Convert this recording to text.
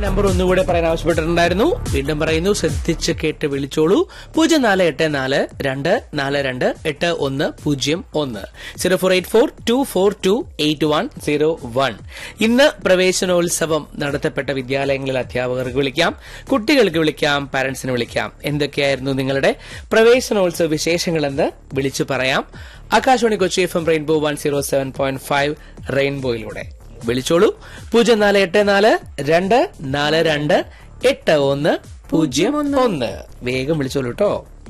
number ഒന്നുകൂടെ പറയാൻ ആവശ്യപ്പെട്ടിട്ടുണ്ടായിരുന്നു വീണ്ടും പറയുന്നു ശ്രദ്ധിച്ച് കേട്ട് വിളിച്ചോളൂ പൂജ്യം നാല് എട്ട് നാല് രണ്ട് നാല് രണ്ട് എട്ട് ഒന്ന് പൂജ്യം ഒന്ന് zero four eight four two four two eight one zero one ഇന്ന് പ്രവേശനോത്സവം നടത്തപ്പെട്ട വിദ്യാലയങ്ങളിൽ അധ്യാപകർക്ക് വിളിക്കാം കുട്ടികൾക്ക് വിളിക്കാം പാരന്റ്സിന് വിളിക്കാം എന്തൊക്കെയായിരുന്നു നിങ്ങളുടെ പ്രവേശനോത്സവ വിശേഷങ്ങളെന്ന് വിളിച്ചു പറയാം Akashvani Kochi F M Rainbow one zero seven point five റെയിൻബോയിലൂടെ വിളിച്ചോളൂ പൂജ്യം നാല് എട്ട് നാല് രണ്ട് നാല് രണ്ട് എട്ട് ഒന്ന് പൂജ്യം ഒന്ന് വേഗം വിളിച്ചോളൂ കേട്ടോ